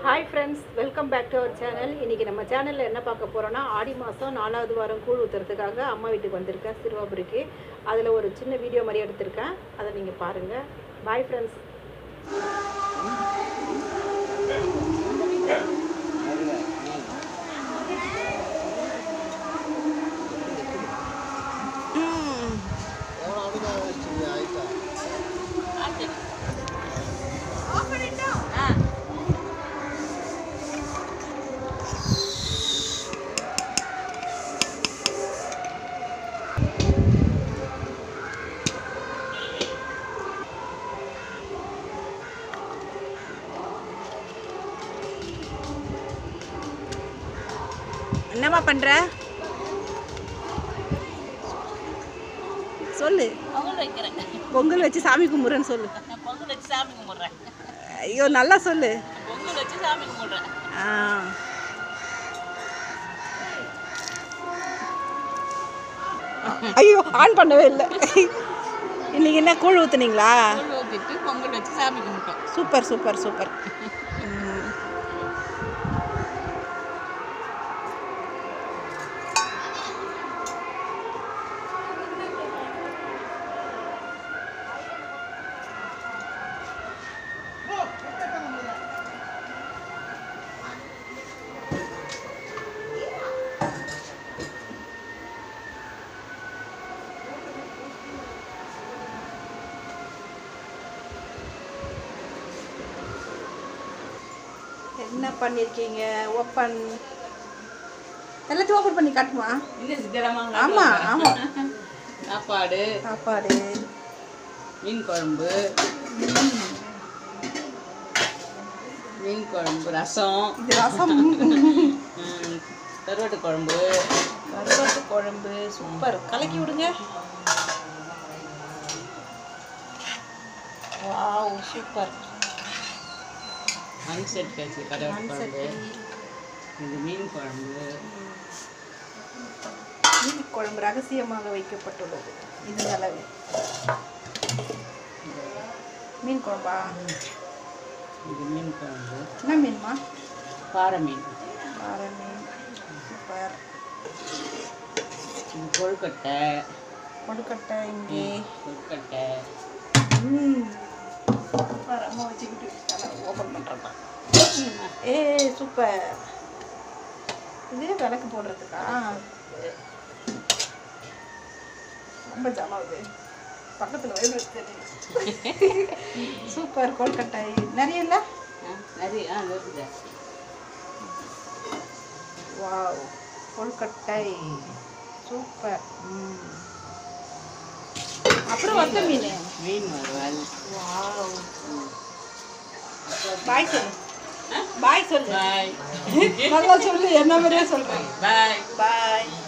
Hi friends welcome back to our channel இன்றைக்கி நம்ம சேனலில் என்ன பார்க்க போகிறோன்னா ஆடி மாதம் நாலாவது வாரம் கூழ் ஊற்றுறதுக்காக அம்மா வீட்டுக்கு வந்திருக்கேன் சிறுவாபுரிக்கு அதில் ஒரு சின்ன வீடியோ மாதிரி எடுத்திருக்கேன் அதை நீங்கள் பாருங்கள் பாய் ஃப்ரெண்ட்ஸ் என்னம்மா பண்ணுற சொல்லு பொங்கல் வைக்கிறேன் பொங்கல் வச்சு சாமி கும்பிட்றேன்னு சொல்லு நான் பொங்கல் வச்சு சாமி கும்பிட்றேன் ஐயோ நல்லா சொல்லு பொங்கல் வச்சு சாமி கும்பிட்றேன் ஆ ஐயோ ஆன் பண்ணவே இல்லை இன்னைக்கு என்ன கூழ் ஊற்றுனீங்களா பொங்கல் ஊற்றிட்டு பொங்கல் வச்சு சாமி கும்பிட்டோம் சூப்பர் சூப்பர் சூப்பர் ம். என்ன பண்ணியிருக்கீங்க ஓப்பன் எல்லாத்தையும் ஓப்பன் பண்ணி காட்டுமா இல்லை சித்தரமாக ஆமா ஆமா சாப்பாடு சாப்பாடு மீன் குழம்பு மீன் குழம்பு ரசம் இது ரசம் ம், கருவாட்டு குழம்பு கருவாட்டு குழம்பு சூப்பர் கலக்கி விடுங்க வாவ் சூப்பர் மண் செட் வச்சு கருவாட்டு மண் குழம்பு சட்டி இது மீன் குழம்பு மீன் குழம்பு ரகசியமாக வைக்கப்பட்டுள்ளது இந்த அளவு மீன் குழம்பா இது மீன் குழம்பு என்ன மீன்மா பாறை மீன் பாறை மீன் சூப்பர் இது கொழுக்கட்டை கொழுக்கட்டை இங்கே கொழுக்கட்டை ம் சூப்பர் அம்மா வச்சுக்கிட்டு ஓப்பன் பண்ணுறப்ப ஏ சூப்பர் இது விளக்கு போடுறதுக்கா ரொம்ப ஜமாவுது பக்கத்தில் வயிறு தெரியும் சூப்பர் கொல்கட்டை நிறைய இல்லை ஆ, நிறைய ஆ இருக்குது வாவ் கொல்கட்டை சூப்பர் ம் அப்புறம் வத்த மீன் மீன் வறுவல் வாவ் பாய் சொல்லு பாய் சொல்லு பாய் நல்லா சொல்லு என்ன மாதிரியே சொல்கிறேன் பாய் பாய்